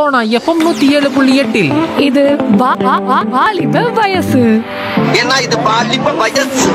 Sona FM நூத்தி ஏழு புள்ளி எட்டில் இது வா- வா- வா- வாலிப வயசு ஏன்னா இது பாலிப்ப வயசு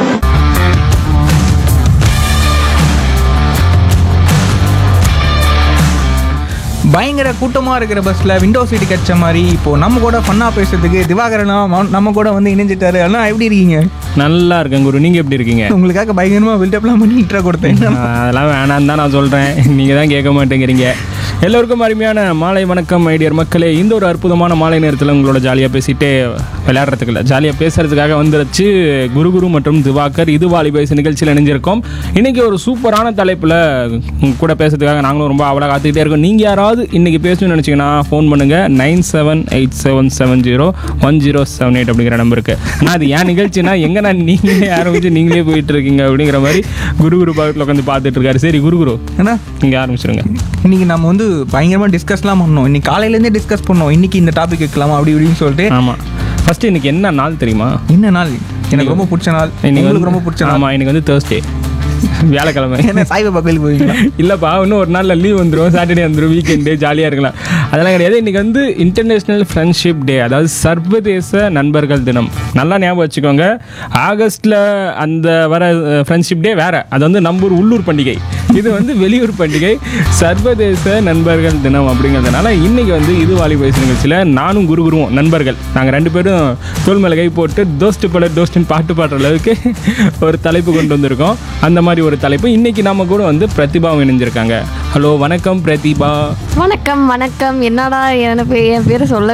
பயங்கர கூட்டமாக இருக்கிற பஸ்ஸில் விண்டோ சீட் கிடைச்ச மாதிரி இப்போ நம்ம கூட ஃபன்னாக பேசுறதுக்கு திவாகரனா ம- நம்ம கூட வந்து இணைஞ்சிட்டாரு அண்ணா எப்படி இருக்கீங்க நல்லா இருக்கேன் குரு நீங்கள் எப்படி இருக்கீங்க உங்களுக்காக பயங்கரமாக பில்டப்லாம் பண்ணி இன்ட்ரா கொடுத்தேன் ஆஹ் அதெல்லாம் வேணான்னு தான் நான் சொல்கிறேன் நீங்கள் தான் கேட்க மாட்டேங்கிறீங்க எல்லோருக்கும் அருமையான மாலை வணக்கம் ஐடியர் மக்களே இந்த ஒரு அற்புதமான மாலை நேரத்தில் உங்களோட ஜாலியாக பேசிட்டு விளையாடுறதுக்கு இல்லை ஜாலியாக பேசுறதுக்காக வந்துருச்சு குரு குரு மற்றும் திவாகர் இது வாலி பேசு நிகழ்ச்சியில் இணைஞ்சிருக்கோம் இன்னைக்கு ஒரு சூப்பரான தலைப்பில் உங்க கூட பேசுறதுக்காக நாங்களும் ரொம்ப அவளை காத்துக்கிட்டே இருக்கோம் நீங்கள் யாராவது இன்னைக்கு பேசணும்னு நினச்சிங்கன்னா ஃபோன் பண்ணுங்கள் nine seven eight seven seven zero one zero seven eight அப்படிங்கிற நம்பருக்கு ஆனால் அது ஏன் நிகழ்ச்சினா எங்கன்னா நீங்களே ஆரம்பிச்சு நீங்களே போயிட்டு இருக்கீங்க அப்படிங்கிற மாதிரி குரு குரு பக்கத்தில் உட்காந்து பார்த்துட்டு இருக்காரு சரி குரு குரு ஏன்னா நீங்கள் ஆரம்பிச்சிருங்க இன்னைக்கு நம்ம வந்து பயங்கரமாக டிஸ்கஸ்லாம் பண்ணோம் இன்னைக்கு காலையிலேருந்தே டிஸ்கஸ் பண்ணோம் இன்னைக்கு இந்த டாபிக் வைக்கலாமா அப்படி இப்படின்னு சொல்லிட்டு ஆமாம் ஃபஸ்ட்டு இன்னைக்கு என்ன நாள் தெரியுமா என்ன நாள் எனக்கு ரொம்ப பிடிச்ச நாள் இன்னைக்கு உங்களுக்கு வந்து- ரொம்ப பிடிச்ச நாள் ஆமா இன்னைக்கு வந்து தேர்ஸ்டே வியாழக்கிழமை என்ன சாய்பாபா கோயிலுக்கு போவீங்களா இல்லைப்பா இன்னும் ஒரு நாளில் லீவ் வந்துடும் சாட்டர்டே வந்துடும் வீக்கெண்டு ஜாலியாக இருக்கலாம் அதெல்லாம் கிடையாது இன்றைக்கி வந்து இன்டர்நேஷ்னல் ஃப்ரெண்ட்ஷிப் டே அதாவது சர்வதேச நண்பர்கள் தினம் நல்லா ஞாபகம் வச்சுக்கோங்க ஆகஸ்ட்டில் அந்த வர ஃப்ரெண்ட்ஷிப் டே வேறு அது வந்து நம்ம ஊர் உள்ளூர் பண்டிகை இது வந்து வெளியூர் பண்டிகை சர்வதேச நண்பர்கள் தினம் அப்படிங்கிறதுனால இன்றைக்கி வந்து இது வாலி வயசு நிகழ்ச்சியில் நானும் குரு குருவும் நண்பர்கள் நாங்கள் ரெண்டு பேரும் தோல் மேலே கை போட்டு தோஸ்ட் பட தோஸ்டின் பாட்டு பாடுற அளவுக்கு ஒரு தலைப்பு கொண்டு வந்திருக்கோம் அந்த மாதிரி ஒரு தலைப்பு இன்னைக்கு நம்ம கூட வந்து பிரதிபாவும் இணைஞ்சிருக்காங்க ஹலோ வணக்கம் பிரதிபா வணக்கம் வணக்கம் என்னடா என் பே- என் பேரை சொல்ல